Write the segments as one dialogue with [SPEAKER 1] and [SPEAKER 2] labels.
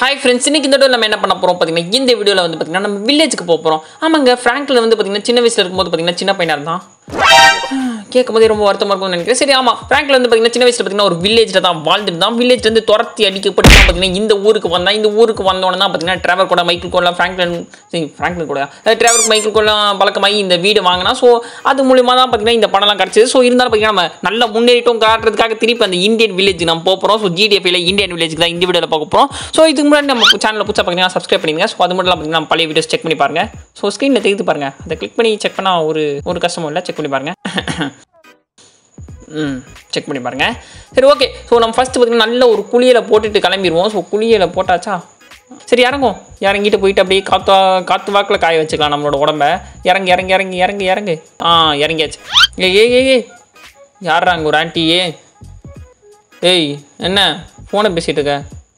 [SPEAKER 1] Hi friends இன்னைக்கு இந்த video நம்ம என்ன பண்ண போகிறோம் பார்த்தீங்கன்னா இந்த வீடியோவில் வந்து பார்த்தீங்கன்னா நம்ம வில்லேஜுக்கு போக போகிறோம் ஆமாங்க ஃப்ராங்க்ல வந்து பார்த்தீங்கன்னா சின்ன வயசில் இருக்கும்போது பார்த்தீங்கன்னா சின்ன பையனாக இருந்தான் கேட்கும் போதே ரொம்ப வருத்தமாக இருக்கும்னு நினைக்கிறேன் சரி ஆமாம் ஃப்ராங்க்ல வந்து பார்த்தீங்கன்னா சின்ன வயசில் பார்த்தீங்கன்னா ஒரு வில்லேஜில் தான் வாழ்ந்துட்டு தான் வில்லேஜ் வந்து துரத்தி அடிக்கப்பட்டு தான் பார்த்தீங்கன்னா இந்த ஊருக்கு வந்தான் இந்த ஊருக்கு வந்தோடனே தான் பார்த்தீங்கன்னா டிராவல் கூட மைக்கிள் கூட ஃப்ராங்க்லின் சரி ஃப்ராங்க்லின் கூட டிராவல் மைக்கிள் கூட பழக்கமாகி இந்த வீடு வாங்கினா ஸோ அது மூலியமாக தான் பார்த்தீங்கன்னா இந்த பணம்லாம் கிடச்சிது ஸோ இருந்தாலும் பார்த்தீங்கன்னா நம்ம நல்லா முன்னேறிட்டோம் காட்டுறதுக்காக திருப்பி அந்த இந்தியன் வில்லேஜ் நம்ம போக போகிறோம் ஸோ ஜிடிஎஃப்ல இந்தியன் வில்லேஜுக்கு தான் இந்த வீடியோவில் பார்க்க போகிறோம் ஸோ இதுக்கு முன்னாடி நம்ம சேனலில் புதுசாக பார்த்தீங்கன்னா சப்ஸ்கிரைப் பண்ணிங்க ஸோ அது மட்டும் பார்த்தீங்கன்னா பழைய வீடியோஸ் செக் பண்ணி பாருங்க ஸோ ஸ்க்ரீனில் தெரிவித்து பாருங்க அதை கிளிக் பண்ணி செக் பண்ணால் ஒரு ஒரு கஷ்டமும் இல்லை செக் பண்ணி பாருங்க ம் செக் பண்ணி பாருங்க சரி ஓகே ஸோ நம்ம ஃபஸ்ட்டு பார்த்தீங்கன்னா நல்ல ஒரு குளியலை போட்டுட்டு கிளம்பிடுவோம் ஸோ குளியலை போட்டாச்சா சரி இறங்கும் இறங்கிட்டு போயிட்டு அப்படியே காத்தா காற்று வாக்கில் காய வச்சுக்கலாம் நம்மளோட உடம்ப இறங்கி இறங்கி இறங்கி இறங்கி இறங்கு ஆ இறங்கியாச்சு ஏ ஏ ஏ ஏ யாரா அங்கே ஒரு ஆண்டி ஏய் என்ன ஃபோனை பேசிகிட்டு இருக்க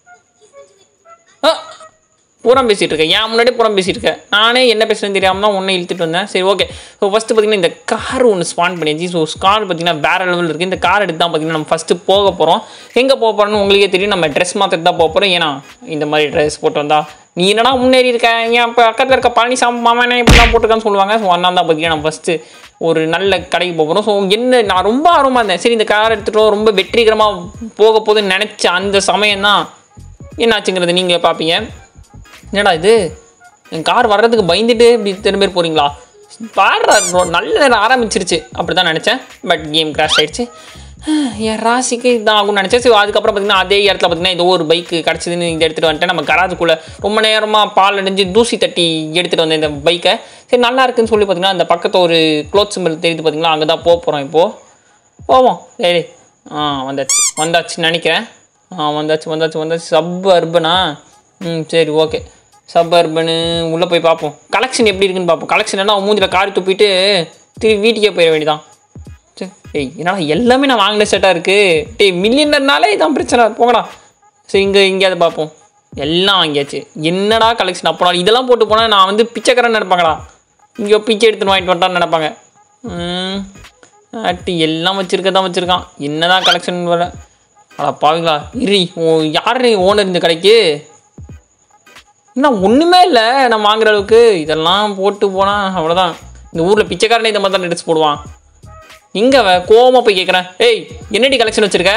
[SPEAKER 1] ஆ பூரம் பேசிகிட்டு இருக்கேன் ஏன் முன்னாடி பூரம் பேசிகிட்டு இருக்கேன் நானே என்ன பேசுறேன்னு தெரியாமல் தான் ஒன்றை இழுத்துட்டு வந்தேன் சரி ஓகே ஸோ ஃபஸ்ட்டு பார்த்தீங்கன்னா இந்த கார் ஒன்று ஸ்பான் பண்ணியாச்சு ஸோ கார் பார்த்தீங்கன்னா வேறு லெவல் இருக்குது இந்த கார் எடுத்து தான் பார்த்தீங்கன்னா நம்ம ஃபஸ்ட்டு போக போகிறோம் எங்கே போக போகிறோம்னு உங்களுக்கே தெரியும் நம்ம ட்ரெஸ் மாற்றிட்டு தான் போக போகிறோம் ஏன்னா இந்த மாதிரி ட்ரெஸ் போட்டு வந்தா நீ என்னடா முன்னேறி இருக்க என் இப்போ பக்கத்தில் இருக்க பழனிசாமி மாமனே இப்படி தான் போட்டுருக்கான்னு சொல்லுவாங்க ஸோ அதனால தான் பார்த்தீங்கன்னா நம்ம ஃபஸ்ட்டு ஒரு நல்ல கடைக்கு போக போகிறோம் ஸோ என்ன நான் ரொம்ப ஆர்வமாக இருந்தேன் சரி இந்த கார் எடுத்துகிட்டோம் ரொம்ப வெற்றிகரமாக போக போகுதுன்னு நினச்ச அந்த சமயம் தான் என்னாச்சுங்கிறது நீங்கள் பார்ப்பீங்க என்னடா இது என் கார் வர்றதுக்கு பயந்துட்டு இப்படி இத்தனை பேர் போகிறீங்களா பாடுறா நல்ல நேரம் ஆரம்பிச்சிருச்சு அப்படி தான் நினச்சேன் பட் கேம் கிராஷ் ஆயிடுச்சு என் ராசிக்கு இதான் ஆகும்னு நினச்சேன் ஸோ அதுக்கப்புறம் பார்த்தீங்கன்னா அதே இடத்துல பார்த்தீங்கன்னா ஏதோ ஒரு பைக்கு கிடச்சிதுன்னு இதை எடுத்துகிட்டு வந்துட்டேன் நம்ம கராஜுக்குள்ளே ரொம்ப நேரமாக பால் அடைஞ்சு தூசி தட்டி எடுத்துகிட்டு வந்தேன் இந்த பைக்கை சரி நல்லா இருக்குன்னு சொல்லி பார்த்தீங்கன்னா அந்த பக்கத்து ஒரு க்ளோத் சிம்பிள் தெரியுது பார்த்தீங்களா அங்கே தான் போக போகிறோம் இப்போது போவோம் சரி ஆ வந்தாச்சு வந்தாச்சுன்னு நினைக்கிறேன் ஆ வந்தாச்சு வந்தாச்சு வந்தாச்சு சப் அர்பனா ம் சரி ஓகே சப் அர்பனு உள்ளே போய் பார்ப்போம் கலெக்ஷன் எப்படி இருக்குன்னு பார்ப்போம் கலெக்ஷன் என்ன மூஞ்சில் காரி துப்பிட்டு திருப்பி வீட்டுக்கே போயிட வேண்டியதான் சரி ஏய் என்னடா எல்லாமே நான் வாங்கின செட்டாக இருக்குது டேய் மில்லியனர்னாலே இதான் பிரச்சனை போங்கடா சரி இங்கே எங்கேயாவது பார்ப்போம் எல்லாம் வாங்கியாச்சு என்னடா கலெக்ஷன் அப்போ இதெல்லாம் போட்டு போனால் நான் வந்து பிச்சைக்காரன் நினைப்பாங்கடா இங்கே பிச்சை எடுத்துன்னு வாங்கிட்டு வந்துட்டான்னு நினைப்பாங்க ம் அட்டி எல்லாம் வச்சுருக்க தான் வச்சுருக்கான் என்னதான் கலெக்ஷன் வர அடா பாவீங்களா இரி ஓ யார் ஓனர் இந்த கடைக்கு இன்னும் ஒன்றுமே இல்லை நான் வாங்குற அளவுக்கு இதெல்லாம் போட்டு போனால் அவ்வளோதான் இந்த ஊரில் பிச்சைக்காரனே இந்த மாதிரி தான் ட்ரெஸ் போடுவான் இங்கே அவ கோவமாக போய் கேட்குறேன் ஏய் என்னடி கலெக்ஷன் வச்சுருக்க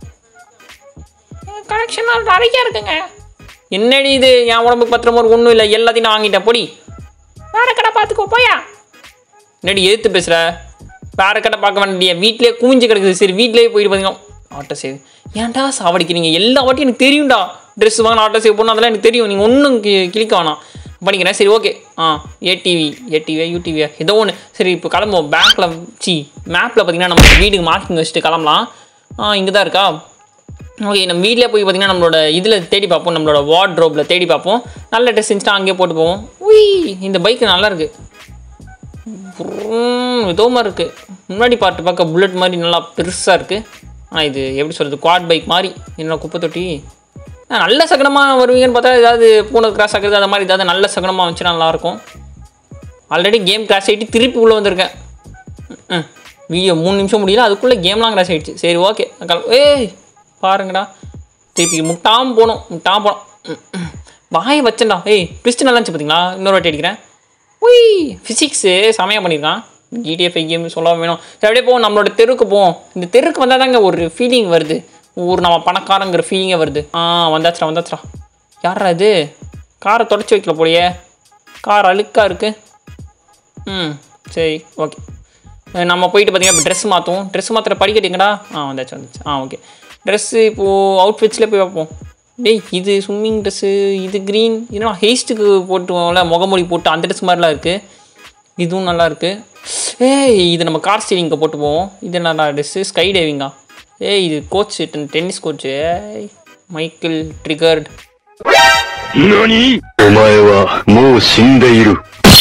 [SPEAKER 1] கலெக்ஷன் நிறைய இருக்குங்க என்னடி இது என் உடம்புக்கு பத்திர மாதிரி ஒன்றும் இல்லை எல்லாத்தையும் நான் வாங்கிட்டேன் பொடி வேற கடை பார்த்துக்கோ போயா என்னடி எதிர்த்து பேசுகிற வேற கடை பார்க்க வேண்டிய வீட்டிலே குவிஞ்சு கிடக்குது சரி வீட்டிலேயே போயிட்டு பார்த்தீங்கன்னா ஆட்டோ சேவ் ஏன்டா சாவடிக்கிறீங்க எல்லா வாட்டியும் எனக்கு தெரியும்டா ட்ரெஸ் வாங்கின ஆட்டோ சேவ் பண்ணணும் அதெல்லாம் எனக்கு தெரியும் நீங்கள் ஒன்றும் கிளிக்க வேணாம் பண்ணிக்கிறேன் சரி ஓகே ஆ ஏடிவி ஏடிவியா யூடிவியா ஏதோ ஒன்று சரி இப்போ கிளம்புவோம் பேங்க்கில் சி மேப்பில் பார்த்தீங்கன்னா நம்ம வீட்டுக்கு மார்க்கிங் வச்சுட்டு கிளம்பலாம் ஆ இங்கே தான் இருக்கா ஓகே நம்ம வீட்டிலே போய் பார்த்தீங்கன்னா நம்மளோட இதில் தேடி பார்ப்போம் நம்மளோட வார்ட்ரோப்பில் தேடி பார்ப்போம் நல்ல ட்ரெஸ் இருந்துச்சுன்னா அங்கேயே போட்டு போவோம் உய் இந்த பைக்கு நல்லா இருக்கு ஏதோ மாதிரி இருக்குது முன்னாடி பார்த்து பார்க்க புல்லட் மாதிரி நல்லா பெருசாக இருக்குது ஆனால் இது எப்படி சொல்கிறது குவாட் பைக் மாதிரி என்ன குப்பை தொட்டி ஆ, நல்ல சகனமாக வருவீங்கன்னு பார்த்தா ஏதாவது பூனை கிராஸ் ஆகுறது அது மாதிரி ஏதாவது நல்ல சகனமாக வந்துச்சுன்னா நல்லாயிருக்கும் ஆல்ரெடி கேம் கிராஷ் ஆகிட்டு திருப்பி உள்ளே வந்திருக்கேன் ம் வீடியோ மூணு நிமிஷம் முடியல அதுக்குள்ளே கேம்லாம் கிராஷ் ஆகிடுச்சு சரி ஓகே ஏய் பாருங்கடா திருப்பி முட்டாம போகணும் முட்டாம போனோம் ம், ம். வாயை வச்சேன்டா ஏய் ட்விஸ்ட் நல்லா இருந்துச்சு பார்த்தீங்களா இன்னொரு வாட்டி அடிக்கிறேன் உய் ஃபிசிக்ஸு செமையாக பண்ணியிருக்கான் ஜிடிஎஃப் கேம் சொல்ல வேணும் சரி அப்படியே போவோம் நம்மளோட தெருவுக்கு போவோம் இந்த தெருவுக்கு வந்தால் தாங்க ஒரு ஃபீலிங் வருது ஊர் நம்ம பணக்காரங்கிற ஃபீலிங்கே வருது ஆ வந்தாச்சுடா வந்தாச்சுடா யாரா இது காரை தொடச்சி வைக்கல போலையே கார் அழுக்காக இருக்குது ம் சரி ஓகே நம்ம போயிட்டு பார்த்தீங்கன்னா இப்போ ட்ரெஸ் மாற்றுவோம் ட்ரெஸ் மாற்றுற படிக்கட்டிங்கடா ஆ வந்தாச்சு வந்துச்சு ஆ ஓகே ட்ரெஸ்ஸு இப்போது அவுட்ஃபிட்ஸில் போய் பார்ப்போம் டேய் இது ஸ்விம்மிங் ட்ரெஸ்ஸு இது க்ரீன் என்னடா ஹெய்ஸ்ட்டுக்கு போட்டுவோம்ல முகமூடி போட்டு அந்த ட்ரெஸ் மாதிரிலாம் இருக்குது இதுவும் நல்லா இருக்குது ஏய் இது நம்ம கார் ஸ்டீரிங்க்கு போட்டு போவோம் இது என்னடா ட்ரெஸ்ஸு ஸ்கை டைவிங்கா ஏய் இது கோச் டென்னிஸ் கோச்சு ஏய் மைக்கிள் ட்ரிகர்ட்
[SPEAKER 2] 何お前はもう死んでいる。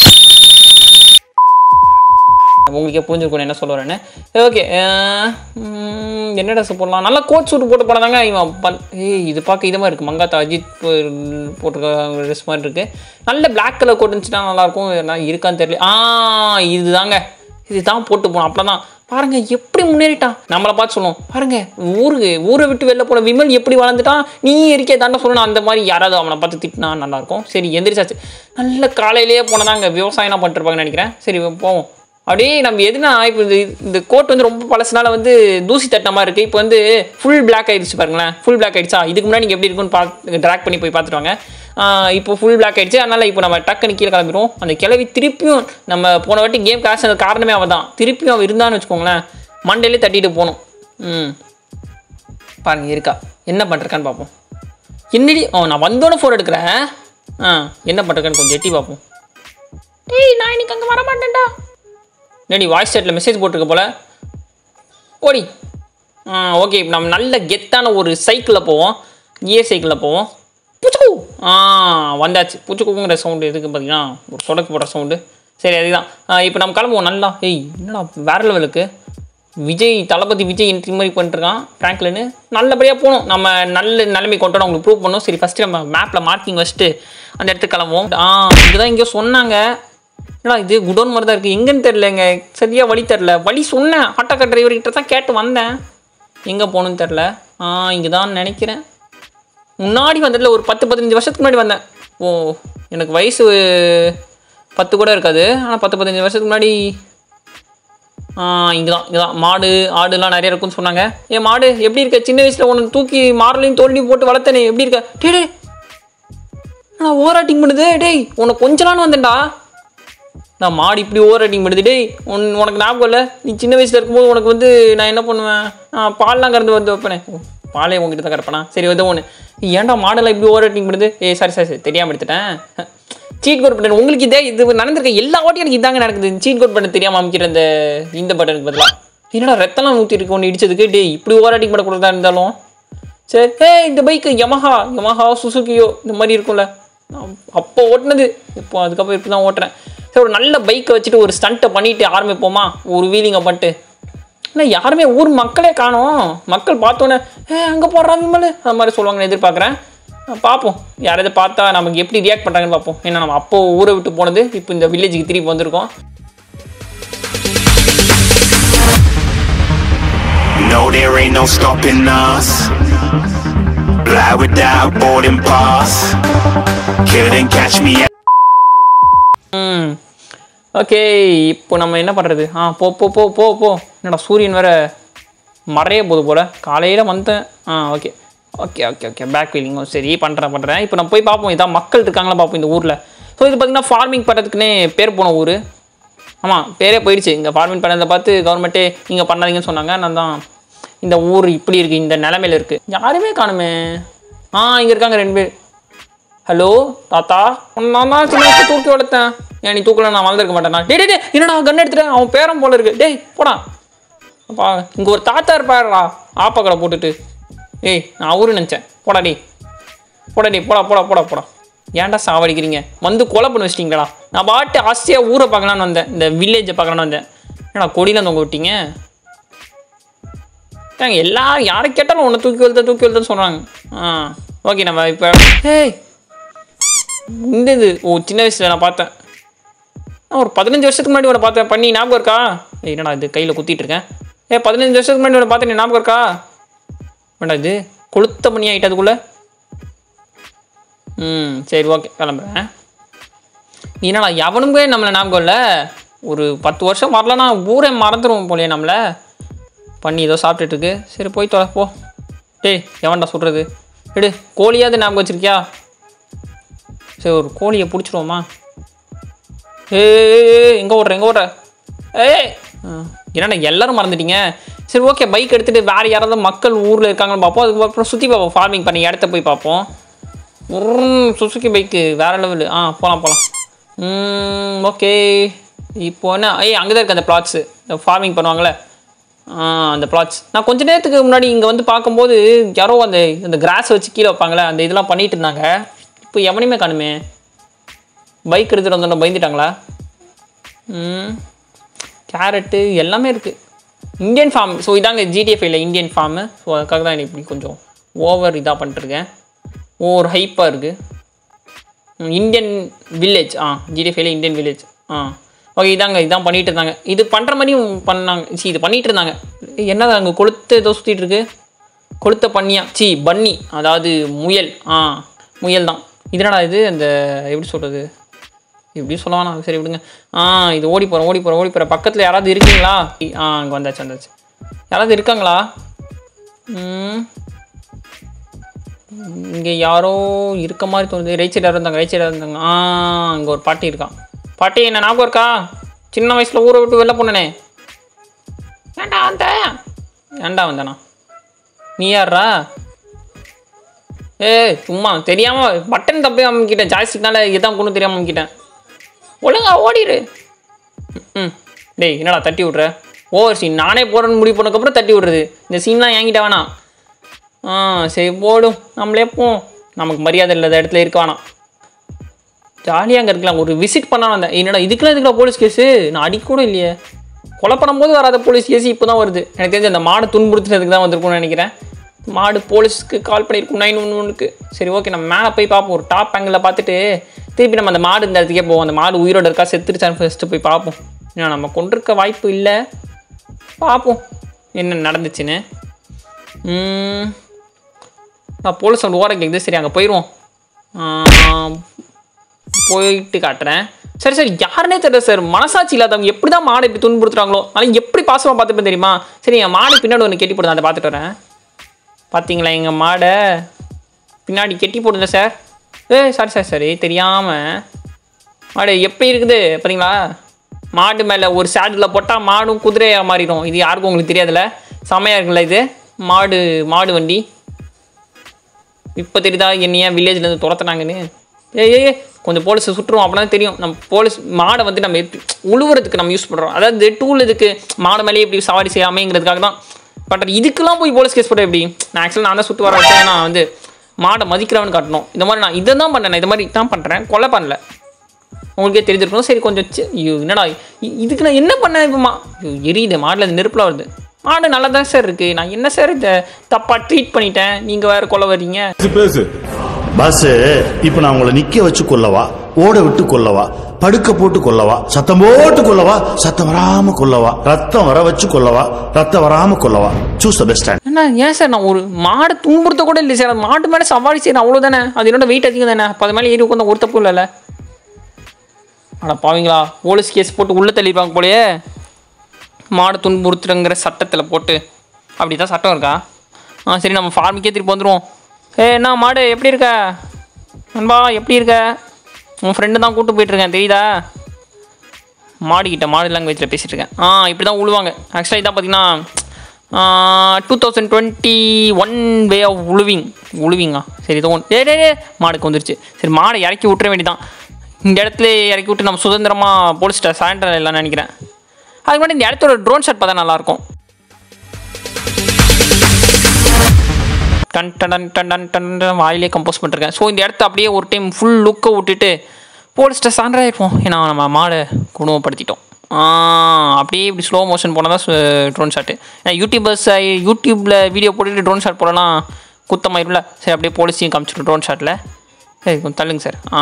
[SPEAKER 1] உங்களுக்கே புரிஞ்சிருக்கும் நான் என்ன சொல்ல வரேன்னு ஓகே என்ன ட்ரெஸ் போடலாம் நல்லா கோட் சூட் போட்டு போனதாங்க இவன் பன் ஏய் இது பார்க்க இது மாதிரி இருக்குது மங்காத்தா அஜித் போ- போட்டிருக்க ட்ரெஸ் மாதிரி இருக்குது நல்ல பிளாக் கலர் கோட் இருந்துச்சுன்னா நல்லாயிருக்கும் நான் இருக்கான்னு தெரியல ஆ இதுதாங்க இது தான் போட்டு போனோம் அப்போ தான் பாருங்க எப்படி முன்னேறிட்டான் நம்மளை பார்த்து சொல்லுவோம் பாருங்க ஊருக்கு ஊரை விட்டு வெளில போன விமல் எப்படி வளர்ந்துட்டான் நீ இருக்கே தாண்டா சொல்லணும் அந்த மாதிரி யாராவது அவனை பார்த்து திட்டினா நல்லா இருக்கும் சரி எந்திரிச்சாச்சு நல்ல காலையிலேயே போனதாங்க விவசாயம் பண்ணிருப்பாங்கன்னு நினைக்கிறேன் சரி போவோம் அப்படியே நம்ம எதுனா இப்போ இந்த இந்த கோட் வந்து ரொம்ப பழசுனால வந்து தூசி தட்டின மாதிரி இருக்குது இப்போ வந்து ஃபுல் பிளாக் ஆயிடுச்சு பாருங்களேன் ஃபுல் பிளாக் ஆயிடுச்சா இதுக்கு முன்னாடி நீங்கள் எப்படி இருக்குன்னு பார்த்து ட்ராக் பண்ணி போய் பார்த்துட்டு வாங்க ஆஹ் இப்போ ஃபுல் பிளாக் ஆயிடுச்சு அதனால் இப்போ நம்ம டக்குன்னு கீழே கிளம்பிடுவோம் அந்த கிளவி திருப்பியும் நம்ம போன வாட்டி கேம் கிளாஸ் அந்த காரணமே அவள் தான் திருப்பியும் அவள் இருந்தான்னு வச்சுக்கோங்களேன் மண்டையிலே தட்டிட்டு போகணும் ம் பாருங்க இருக்கா என்ன பண்ணிருக்கான்னு பார்ப்போம் என்னடி ஓ நான் வந்தோடனே ஃபோன் எடுக்கிறேன் ஆ என்ன பண்ணிருக்கான்னு கொஞ்சம் எட்டி பார்ப்போம் டேய் நான் இன்னைக்கு அங்கே வர மாட்டேன்டா என்னடி வாய்ஸ் சேட்டில் மெசேஜ் போட்டிருக்க போல ஓடி ஆ ஓகே இப்போ நம்ம நல்ல கெத்தான ஒரு சைக்கிளில் போவோம் கியர் சைக்கிளில் போவோம் பூச்சுக்கு ஆ வந்தாச்சு பூச்சுக்குங்கிற சவுண்டு எதுக்கு பார்த்தீங்கன்னா ஒரு சொடக்கு போடுற சவுண்டு சரி அதுதான் இப்போ நம்ம கிளம்புவோம் நல்லா ஏய் என்னடா வேற லெவலுக்கு விஜய் தளபதி விஜய் இந்த மாதிரி பண்ணிட்டுருக்கான் ஃப்ராங்க்லின்னு நல்லபடியாக போகணும் நம்ம நல்ல நிலைமை கொண்டு வர உங்களுக்கு ப்ரூவ் பண்ணணும் சரி ஃபஸ்ட்டு நம்ம மேப்பில் மார்க்கிங் வச்சுட்டு அந்த இடத்துக்கு கிளம்புவோம் ஆ இங்கே தான் எங்கேயோ சொன்னாங்க என்னடா இது குடோன் மாதிரி தான் இருக்குது எங்கேன்னு தெரிலங்க சரியாக வழி தெரில வழி சொன்னேன் ஆட்டோக்கார் டிரைவர்கிட்ட தான் கேட்டு வந்தேன் எங்கே போகணுன்னு தெரில ஆ இங்கே தான் நினைக்கிறேன் முன்னாடி வந்ததில் ஒரு பத்து பதினஞ்சு வருஷத்துக்கு முன்னாடி வந்தேன் ஓ எனக்கு வயசு பத்து கூட இருக்காது ஆனால் பத்து பதினஞ்சு வருஷத்துக்கு முன்னாடி இங்கே தான் இங்கே தான் மாடு ஆடுலாம் நிறைய இருக்குன்னு சொன்னாங்க ஏன் மாடு எப்படி இருக்க சின்ன வயசில் உனக்கு தூக்கி மாரலையும் தோல்லையும் போட்டு வளர்த்தனே எப்படி இருக்க டே டே நான் ஓவராட்டிங் பண்ணுது டேய் உனக்கு கொஞ்ச நாள் வந்தேன்டா நான் மாடு இப்படி ஓவர் ரைட்டிங் பண்ணுது டேய் உன் உனக்கு ஞாபகம் இல்லை நீ சின்ன வயசில் இருக்கும்போது உனக்கு வந்து நான் என்ன பண்ணுவேன் ஆ, பால்லாம் கறந்து வந்து வைப்பேனே ஓ, பாலே உங்ககிட்ட தான் கறப்பேனா சரி வந்து ஒன்று ஏன்டா மாடெல்லாம் இப்படி ஓவர் ரைட்டிங் பண்ணுது ஏ சாரி சாரி சரி தெரியாமல் எடுத்துட்டேன் சீட் கோட் பட்டன் உங்களுக்கு இதே இது நடந்திருக்க எல்லா வாட்டியும் எனக்கு இதாங்க நடக்குது சீட் கோட் பட்டன் தெரியாமல் அமைக்கிற இந்த இந்த பட்டனுக்கு பதிலாக என்னடா ரத்தம்லாம் ஊற்றி இருக்கு ஒன்று இடிச்சதுக்கு டேய் இப்படி ஓவர் ரைட்டிங் பண்ணக்கூடாதா இருந்தாலும் சரி ஏ இந்த பைக்கு யமஹா யமஹா சுசுகியோ இந்த மாதிரி இருக்கும்ல நான் அப்போ ஓட்டினது இப்போ அதுக்கப்புறம் இப்போ தான் ஓட்டுறேன் சரி ஒரு நல்ல பைக்கை வச்சுட்டு ஒரு ஸ்டண்ட்டை பண்ணிட்டு ஆரம்பிப்போமா ஒரு வீலிங்கை பண்ணிட்டு இல்லை யாருமே ஊர் மக்களே காணோம் மக்கள் பார்த்தோன்னே ஏ அங்கே போடுறா விமல் அந்த மாதிரி சொல்லுவாங்கன்னு எதிர்பார்க்குறேன் பார்ப்போம் யாராவது பார்த்தா நமக்கு எப்படி ரியாக்ட் பண்ணுறாங்கன்னு பார்ப்போம் ஏன்னா நம்ம அப்போ ஊரை விட்டு போனது இப்போ இந்த வில்லேஜுக்கு திருப்பி வந்திருக்கோம்
[SPEAKER 3] No, there ain't no stopping us. Fly without boarding pass. Couldn't catch me.
[SPEAKER 1] ம் ஓகே இப்போ நம்ம என்ன பண்ணுறது ஆ போ போ போ போ போ என்னடா சூரியன் வேற மறைய போகுது போல் காலையில் வந்தேன் ஆ okay okay okay okay back வீலிங்கும் சரி பண்ணுறேன் பண்ணுறேன் இப்போ நம்ம போய் பார்ப்போம் இதான் மக்கள் இருக்காங்களா பார்ப்போம் இந்த ஊரில் ஸோ இது பார்த்திங்கன்னா ஃபார்மிங் பண்ணுறதுக்குன்னே பேர் போன ஊர் ஆமாம் பேரே போயிடுச்சு இங்கே ஃபார்மிங் பண்ணதை பார்த்து கவர்மெண்ட்டே இங்கே பண்ணாதீங்கன்னு சொன்னாங்க நான் தான் இந்த ஊர் இப்படி இருக்குது இந்த நிலமையில இருக்குது யாருமே காணுமே ஆ இங்கே இருக்காங்க ரெண்டு பேர் ஹலோ தாத்தா உன்னை நான் தான் சின்ன வயசுல தூக்கி வளர்த்தேன் ஏன் நீ தூக்கல நான் வளர்ந்துருக்க மாட்டேனா டேய் டேய், டேய் என்னடா கன் எடுத்துட்டேன் அவன் பேரன் போல இருக்கு டேய் போடா அப்பா இங்கே ஒரு தாத்தா இருப்பாருடா ஆப்பா கடை போட்டுட்டு ஏய் நான் அவரு நினச்சேன் போடா டேய் போடா டேய் போடா போடா போடா போடா ஏன்டா சாவடிக்கிறீங்க வந்து கொலை பண்ணி வச்சிட்டீங்களா நான் பாட்டு ஆசையாக ஊரை பார்க்கலான்னு வந்தேன் இந்த வில்லேஜை பார்க்கலான்னு வந்தேன் ஏன்னா கொடியில் தொங்க விட்டீங்க ஏங்க எல்லாரும் யாரை கேட்டாலும் உன்னை தூக்கி வெளுத்த தூக்கி வெளுத்தன்னு சொல்கிறாங்க ஆ ஓகே நம்ம இப்போ ஏய் இந்த இது ஓ சின்ன வயசில் நான் பார்த்தேன் நான் ஒரு பதினஞ்சு வருஷத்துக்கு முன்னாடி உன்னை பார்த்தேன் பண்ணி ஞாபகம் இருக்கா ஏய், என்னடா இது கையில் குத்திட்டு இருக்கேன் ஏ பதினஞ்சு வருஷத்துக்கு முன்னாடி உன்னை பார்த்தேன் ஞாபகம் இருக்கா வேண்டாம் இது கொளுத்த பண்ணி ஆகிட்டு அதுக்குள்ளே ம் சரி ஓகே கிளம்புறேன் என்னடா எவனுமே நம்மளை ஞாபகம் இல்லை ஒரு பத்து வருஷம் வரலன்னா ஊரே மறந்துடுவோம் போலயே நம்மளை பண்ணி ஏதோ சாப்பிட்டுட்டு இருக்கு சரி போய் தொலை போ டேய் எவன்டா சொல்கிறது எடு கோழியாவது ஞாபகம் வச்சிருக்கியா சரி ஒரு கோழியை பிடிச்சிருவோமா ஏய் எங்கே ஓடுற எங்கே ஓடுற ஏய் ஆ, என்னடா எல்லாரும் மறந்துட்டீங்க சரி ஓகே பைக் எடுத்துகிட்டு வேறு யாராவது மக்கள் ஊரில் இருக்காங்கன்னு பார்ப்போம் அதுக்கப்புறம் சுற்றி பார்ப்போம் ஃபார்மிங் பண்ணி இடத்த போய் பார்ப்போம் சுசுக்கி பைக்கு வேறு லெவலு ஆ போகலாம் போகலாம் ஓகே இப்போ என்ன ஏய் அங்கே தான் இருக்குது அந்த பிளாட்ஸு இந்த ஃபார்மிங் பண்ணுவாங்களே ஆ, அந்த பிளாட்ஸ் நான் கொஞ்ச நேரத்துக்கு முன்னாடி இங்கே வந்து பார்க்கும்போது யாரோ அந்த அந்த கிராஸ் வச்சு கீழே வைப்பாங்களே அந்த இதெல்லாம் பண்ணிட்டு இருந்தாங்க இப்போ எவனையுமே காணுமே பைக் எடுத்துகிட்டு வந்தோன்னே பயந்துட்டாங்களா ம் கேரட்டு எல்லாமே இருக்குது இந்தியன் ஃபார்ம் ஸோ இதாங்க ஜிடிஎஃப்ஐல இந்தியன் ஃபார்மு ஸோ அதுக்காக தான் எனக்கு இப்படி கொஞ்சம் ஓவர் இதாக பண்ணிட்டுருக்கேன் ஓவர் ஹைப்பாக இருக்குது இந்தியன் வில்லேஜ் ஆ ஜிடிஎஃப்ஐல இந்தியன் வில்லேஜ் ஆ ஓகே இதாங்க இதான் பண்ணிட்டு இருந்தாங்க இது பண்ணுற மாதிரியும் பண்ணாங்க சி இது பண்ணிட்டு இருந்தாங்க என்னது அங்கே கொளுத்து ஏதோ சுற்றிட்டு இருக்கு கொளுத்த பண்ணியா சி பன்னி அதாவது முயல் ஆ முயல் தான் இதனடா இது அந்த எப்படி சொல்கிறது எப்படி சொல்ல வேணாம் சரி விடுங்க ஆ இது ஓடி போகிறேன் ஓடி போகிறேன் ஓடி போகிறேன் பக்கத்தில் யாராவது இருக்கீங்களா ஆ அங்கே வந்தாச்சு வந்தாச்சு யாராவது இருக்காங்களா ம் இங்கே யாரோ இருக்க மாதிரி தோணுது ரைட் சைடாக இருந்தாங்க ரைட் சைடாக இருந்தாங்க ஆ அங்கே ஒரு பாட்டி இருக்கான் பாட்டி என்ன ஞாபகம் இருக்கா சின்ன வயசில் ஊரை விட்டு வெளில போனனே ஏன்டா வந்த ஏன்டா வந்தனா நீ யாரா ஏய் சும்மா தெரியாமல் பட்டன் தப்பே அமுக்கிட்டேன் ஜாய்ஸ்டிக்னால இதான் கொண்டு தெரியாமல் அமுக்கிட்டேன் ஒழுங்கா ஓடிடு ம் டேய் என்னடா தட்டி விட்ற ஓவர் சீன் நானே போகிறேன்னு முடிவு பண்ணக்கப்புறம் தட்டி விட்றது இந்த சீன்லாம் என்கிட்ட வேணாம் ஆ சரி போடும் நம்மளே போவோம் நமக்கு மரியாதை இல்லாத இடத்துல இருக்க வேணாம் ஜாலியாக அங்கே இருக்கலாம் ஒரு விசிட் பண்ண வந்தேன் என்னடா இதுக்கெல்லாம் இதுக்கெல்லாம் போலீஸ் கேஸு நான் அடிக்க கூட இல்லையே கொலை பண்ணும்போது வராத போலீஸ் கேஸ் இப்போ தான் வருது எனக்கு தெரிஞ்சு அந்த மாடு துன்புறுத்துறதுக்கு தான் வந்திருக்கும்னு நினைக்கிறேன் மாடு போலீஸ்க்கு கால் பண்ணியிருக்கும் நைன் ஒன் ஒன்றுக்கு சரி ஓகே நம்ம மேலே போய் பார்ப்போம் ஒரு டாப் ஆங்கிளில் பார்த்துட்டு திருப்பி நம்ம அந்த மாடு இந்த இடத்துக்கே போவோம் அந்த மாடு உயிரோட இருக்கா செத்துருச்சான்னு ஃபஸ்ட்டு போய் பார்ப்போம் ஏன்னா நம்ம கொண்டிருக்க வாய்ப்பு இல்லை பார்ப்போம் என்ன நடந்துச்சுன்னு ம், நான் போலீஸ் சவுண்ட் ஓர கேட்குது சரி அங்கே போயிடுவோம் போயிட்டு காட்டுறேன் சரி சரி யாருனே தெரியல சார் மனசாட்சி இல்லாதவங்க எப்படி தான் மாடை இப்படி துன்புறுத்துறாங்களோ ஆனால் எப்படி பாசமாக பார்த்துப்பேன் தெரியுமா சரி என் மாடு பின்னாடி ஒன்று கெட்டி போடுங்க அதை பார்த்துட்டு வரேன் பார்த்தீங்களா எங்கள் மாடை பின்னாடி கெட்டி போடுங்க சார் ஏ சாரி சாரி சாரி தெரியாமல் மாடு எப்படி இருக்குது பார்த்தீங்களா மாடு மேலே ஒரு சேடில் போட்டால் மாடும் குதிரையாக மாறிடும் இது யாருக்கும் உங்களுக்கு தெரியாதுல்ல செமையாக இருக்குல்ல இது மாடு மாடு வண்டி இப்போ தெரியுதா என்னைய வில்லேஜ்லேருந்து துரத்துனாங்கன்னு ஏய் ஏய் ஏய், கொஞ்சம் போலீஸை சுட்டுருவோம் அப்படின்னா தெரியும் நம்ம போலீஸ் மாடை வந்து நம்ம எப்படி உழுவுறதுக்கு நம்ம யூஸ் பண்ணுறோம் அதாவது டூல் இதுக்கு மாடு மேலேயே எப்படி சவாரி செய்யாமங்கிறதுக்காக தான் பட் இதுக்கெல்லாம் போய் போலீஸ் கேஸ் போட எப்படி நான் ஆக்சுவலாக நான் தான் சுட்டு வர வச்சேன் நான் வந்து மாடை மதிக்கிறவன்னு காட்டணும் இந்த மாதிரி நான் இதை தான் பண்ணேன் இது மாதிரி தான் பண்ணுறேன் கொலை பண்ணல உங்களுக்கே தெரிஞ்சிருக்கணும் சரி கொஞ்சம் சி- ஐயோ என்னடா இ- இதுக்கு நான் என்ன பண்ணேன் இப்போ மா ஐயோ, எரியுது மாடில் அது நெருப்பில் வருது மாடு நல்லா தான் சார் இருக்குது நான் என்ன சார் இதை தப்பாக ட்ரீட் பண்ணிட்டேன் நீங்கள் வேறு கொலை வர்றீங்க
[SPEAKER 4] பேசு
[SPEAKER 5] பாஸ் இப்ப நான் உங்களை நிக்க வச்சு கொல்லவா ஓட விட்டு கொல்லவா படுக்க போட்டு கொல்லவா சத்தம் போட்டு கொல்லவா சத்தம் வராம கொல்லவா ரத்தம் வர வச்சு கொல்லவா ரத்தம் வராம கொல்லவா சூஸ் த பெஸ்ட்
[SPEAKER 1] என்ன ஏன் சார் நான் ஒரு மாடு துன்புறுத்த கூட இல்லை சார் அது மாட்டு மேலே சவாரி செய்யணும் அவ்வளோதானே அது என்னோட வெயிட் அதிகம் தானே அப்போ அது மேலே ஏறி உட்காந்து ஒரு தப்பு இல்லைல்ல அட பாவீங்களா போலீஸ் கேஸ் போட்டு உள்ளே தள்ளிப்பாங்க போலயே மாடு துன்புறுத்துறங்கிற சட்டத்தில் போட்டு அப்படி தான் சட்டம் இருக்கா ஆ சரி நம்ம ஃபார்முக்கே திருப்பி வந்துடுவோம் ஏ என்ன மாடு எப்படி இருக்க நண்பா எப்படி இருக்க உன் ஃப்ரெண்டு தான் கூப்பிட்டு போயிட்டுருக்கேன் தெரியுதா மாடிக்கிட்ட மாடு லாங்குவேஜில் பேசிகிட்டு இருக்கேன் ஆ இப்படி தான் உழுவாங்க ஆக்சுவலாக இதான் பார்த்தீங்கன்னா two thousand twenty one way of உழுவிங் உழுவிங்கா சரி இதோ ஒன்று டே டே டே, மாடுக்கு வந்துருச்சு சரி மாடை இறக்கி விட்டுற வேண்டியதான் இந்த இடத்துல இறக்கி விட்டு நம்ம சுதந்திரமாக போலீஸ்ட்ட சாயந்தரம் இல்லைன்னு நினைக்கிறேன் அதுக்கு முன்னாடி இந்த இடத்தோட ட்ரோன் ஷாட் பார்த்தா நல்லாயிருக்கும் டன் டன் டன் டன் டன் டன் டன் வாயிலே கம்போஸ் பண்ணிருக்கேன் ஸோ இந்த இடத்த அப்படியே ஒரு டைம் ஃபுல் லுக்கை விட்டுட்டு போலீஸ்ட்ட சான்றாக இருப்போம் ஏன்னா நம்ம மாடை குடும்பப்படுத்திட்டோம் ஆ, அப்படியே இப்படி ஸ்லோ மோஷன் போனால் தான் ட்ரோன் ஷாட்டு ஏன்னா யூடியூபர்ஸ் யூடியூப்பில் வீடியோ போட்டுட்டு ட்ரோன் ஷாட் போடலாம் குத்தமாயிரும்ல சரி அப்படியே போலீஸையும் காமிச்சிட்டு ட்ரோன் ஷாட்டில் சரி கொஞ்சம் தள்ளுங்க சார் ஆ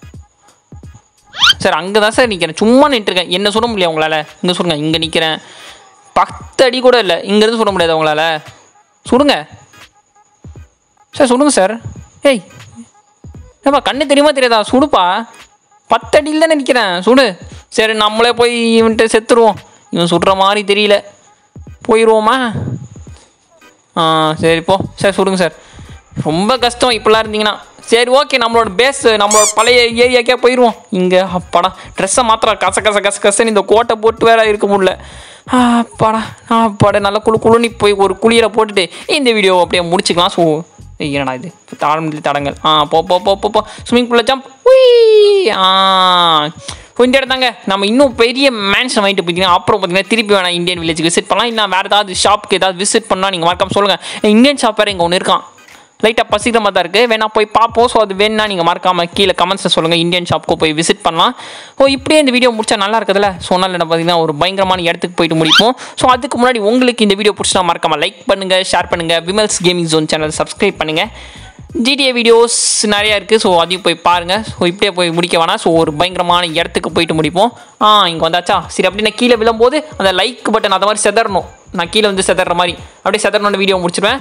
[SPEAKER 1] சார் அங்கே தான் சார் நிற்கிறேன் சும்மா நின்றுருக்கேன் என்ன சொல்ல முடியல உங்களால் இங்கே சொல்லுங்கள் இங்கே நிற்கிறேன் பத்து அடி கூட இல்லை இங்கேருந்து சொல்ல முடியாது உங்களால் சுடுங்க சார் சுடுங்க சார் ஏய் ஏப்பா கண்ணு தெரியுமா தெரியாதா சுடுப்பா பத்து அடியில் தானே நிற்கிறேன் சுடு சரி நம்மளே போய் இவன்ட்டு செத்துருவோம் இவன் சுடுற மாதிரி தெரியல போயிடுவோமா ஆ சரி போ சார் சுடுங்க சார் ரொம்ப கஷ்டம் இப்படிலாம் இருந்தீங்கன்னா சரி ஓகே நம்மளோட பேஸ் நம்மளோட பழைய ஏரியாக்கே போயிடுவோம் இங்கே அப்பாடா ட்ரெஸ்ஸை மாத்திரம் கச கச கச கசன்னு இந்த கோட்டை போட்டு வேற இருக்க முடியல ஆ, அப்பாடா ஆ, அப்பாடா நல்லா குளு குளுன்னு போய் ஒரு குளியலை போட்டுட்டு இந்த வீடியோ அப்படியே முடிச்சுக்கலாம் ஸோ என்னடா இது தாழ்நிலை தடங்கள் ஆ போ போ போ போ போ ஸ்விம்மிங் பூலில் ஜம்ப் உய் ஆ ஸோ இந்த இடத்தாங்க நம்ம இன்னும் பெரிய மேன்ஷன் வாங்கிட்டு போய்க்கலாம் அப்புறம் பார்த்தீங்கன்னா திருப்பி வேணாம் இந்தியன் வில்லேஜுக்கு விசிட் பண்ணலாம் இல்லை வேறு ஏதாவது ஷாப்புக்கு ஏதாவது விசிட் பண்ணால் நீங்கள் மறக்காம சொல்லுங்கள் இந்தியன் ஷாப் வேறு இங்கே ஒன்று இருக்கான் லைட்டாக பசிக்கிற மாதிரி தான் இருக்குது வேணா போய் பார்ப்போம் ஸோ அது வேணா நீங்கள் மறக்காமல் கீழே கமெண்ட்ஸில் சொல்லுங்கள் இந்தியன் ஷாப்புக்கு போய் விசிட் பண்ணலாம் ஓ இப்படியே இந்த வீடியோ முடிச்சா நல்லா இருக்குதுல்ல ஸோ அதனால் என்ன பார்த்தீங்கன்னா ஒரு பயங்கரமான இடத்துக்கு போயிட்டு முடிப்போம் ஸோ அதுக்கு முன்னாடி உங்களுக்கு இந்த வீடியோ பிடிச்சா மறக்காமல் லைக் பண்ணுங்கள் ஷேர் பண்ணுங்கள் Vimal's gaming zone channel subscribe பண்ணுங்கள் ஜிடிஏ வீடியோஸ் நிறையா இருக்குது ஸோ அதையும் போய் பாருங்கள் ஸோ இப்படியே போய் முடிக்க வேணாம் ஸோ ஒரு பயங்கரமான இடத்துக்கு போயிட்டு முடிப்போம் ஆ இங்கே வந்தாச்சா சரி அப்படி நான் கீழே விழும்போது அந்த லைக் பட்டன் அந்த மாதிரி செதறணும் நான் கீழே வந்து செதற மாதிரி அப்படியே செதறணும்னு வீடியோ முடிச்சிருவேன்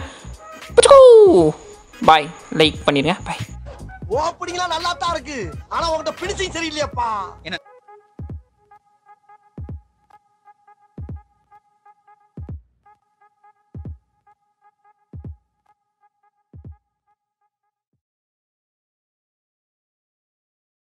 [SPEAKER 1] பாய் லைக் பண்ணிடுங்க பாய்
[SPEAKER 4] ஓப்பனிங்லாம் நல்லா தான் இருக்கு ஆனா உங்ககிட்ட பிடிச்சும் சரியில்லையாப்பா